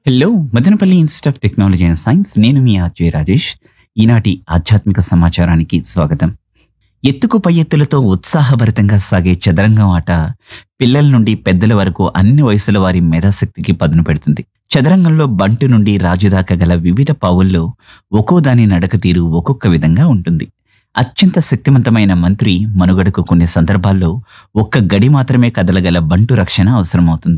hello Madanapalle institute of technology and science నేను మీ RJ Rajesh ఈనాటి ఆధ్యాత్మిక సమాచారానికి స్వాగతం ఎత్తుకు పై ఎత్తులతో ఉత్సాహభరితంగా సాగే చదరంగం ఆట పిల్లల నుండి పెద్దల వరకు అన్ని వయసుల వారి మేధాశక్తికి పదును పెడుతుంది చదరంగంలో బంటు నుండి రాజు దాకా గల వివిధ పావుల్లో ఒక్కో దాని నడక తీరు ఒక్కొక్క విధంగా ఉంటుంది అత్యంత శక్తివంతమైన మంత్రి మనుగడకు కొన్ని సందర్భాల్లో ఒక్క గడి మాత్రమే కదలగల బంటు రక్షణ అవసరమవుతుంది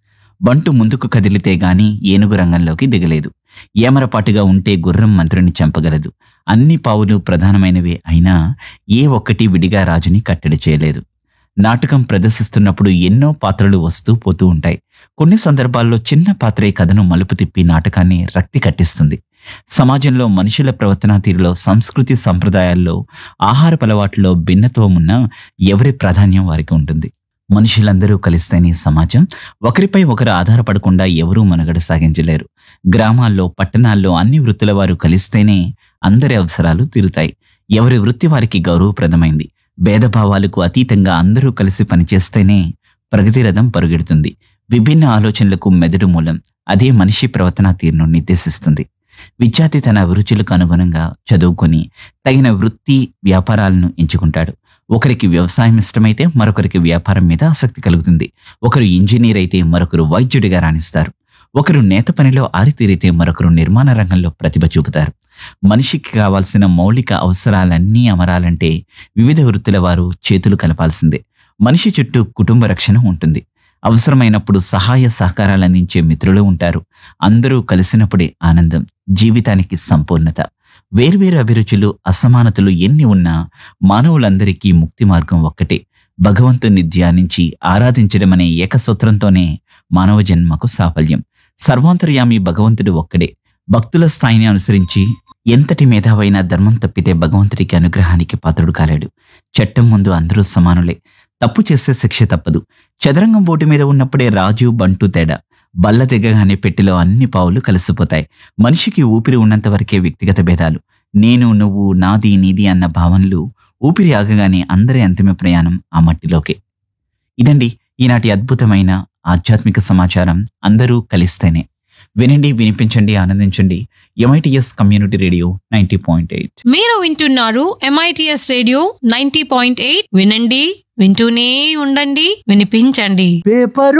బంటు ముందుకు కదిలితే గాని ఏనుగు రంగంలోకి దిగలేదు ఏమరపాటుగా ఉంటే గుర్రం మంత్రిని చంపగలదు అన్ని పావులు ప్రధానమైనవే అయినా ఏ ఒక్కటి విడిగా రాజుని కట్టడి చేయలేదు నాటకం ప్రదర్శిస్తున్నప్పుడు ఎన్నో పాత్రలు వస్తూ పోతూ ఉంటాయి కొన్ని సందర్భాల్లో చిన్న పాత్రే కథను మలుపు తిప్పి నాటకాన్ని రక్తి కట్టిస్తుంది సమాజంలో మనుషుల ప్రవర్తనా తీరులో సంస్కృతి సంప్రదాయాల్లో ఆహారపు అలవాట్లో భిన్నత్వం ఉన్న ఎవరి ప్రాధాన్యం వారికి ఉంటుంది మనుషులందరూ కలిస్తేనే సమాజం ఒకరిపై ఒకరు ఆధారపడకుండా ఎవరూ మనుగడ సాగించలేరు గ్రామాల్లో పట్టణాల్లో అన్ని వృత్తుల వారు కలిస్తేనే అందరి అవసరాలు తీరుతాయి ఎవరి వృత్తి వారికి గౌరవప్రదమైంది భేదభావాలకు అతీతంగా అందరూ కలిసి పనిచేస్తేనే ప్రగతి రథం పరుగెడుతుంది విభిన్న ఆలోచనలకు మెదడు మూలం అదే మనిషి ప్రవర్తనా తీరును నిర్దేశిస్తుంది విద్యార్థి తన అభిరుచులకు అనుగుణంగా చదువుకొని తగిన వృత్తి వ్యాపారాలను ఎంచుకుంటాడు ఒకరికి వ్యవసాయం ఇష్టమైతే మరొకరికి వ్యాపారం మీద ఆసక్తి కలుగుతుంది ఒకరు ఇంజనీర్ అయితే మరొకరు వైద్యుడిగా రాణిస్తారు ఒకరు నేత పనిలో ఆరితీరితే మరొకరు నిర్మాణ రంగంలో ప్రతిభ చూపుతారు మనిషికి కావాల్సిన మౌలిక అవసరాలన్నీ అమరాలంటే వివిధ వృత్తుల వారు చేతులు కలపాల్సిందే మనిషి చుట్టూ కుటుంబ రక్షణ ఉంటుంది అవసరమైనప్పుడు సహాయ సహకారాలు అందించే మిత్రులు ఉంటారు అందరూ కలిసినప్పుడే ఆనందం జీవితానికి సంపూర్ణత వేర్వేరు అభిరుచులు అసమానతలు ఎన్ని ఉన్నా మానవులందరికీ ముక్తి మార్గం ఒక్కటే భగవంతుణ్ణి ధ్యానించి ఆరాధించడం అనే ఏకసూత్రంతోనే మానవ జన్మకు సాఫల్యం సర్వాంతర్యామి భగవంతుడు ఒక్కడే భక్తుల స్థాయిని అనుసరించి ఎంతటి మేధావైనా ధర్మం తప్పితే భగవంతుడికి అనుగ్రహానికి పాత్రుడు కాలేడు చట్టం ముందు అందరూ సమానులే తప్పు చేస్తే శిక్ష తప్పదు చదరంగం బోటు మీద ఉన్నప్పుడే రాజు బంటు తేడా బల్ల దిగగానే పెట్టెలో అన్ని పావులు కలిసిపోతాయి మనిషికి ఊపిరి ఉన్నంత వరకే వ్యక్తిగత భేదాలు నేను నువ్వు నాది నీది అన్న భావనలు ఊపిరి ఆగగానే అందరి అంతిమ ప్రయాణం ఆ మట్టిలోకే ఇదండి ఈనాటి అద్భుతమైన ఆధ్యాత్మిక సమాచారం అందరూ కలిస్తేనే వినండి వినిపించండి ఆనందించండి M I T S community radio ninety point eight మీరు వింటున్నారు M I T S radio ninety point eight వినండి వింటూనే ఉండండి వినిపించండి పేపరు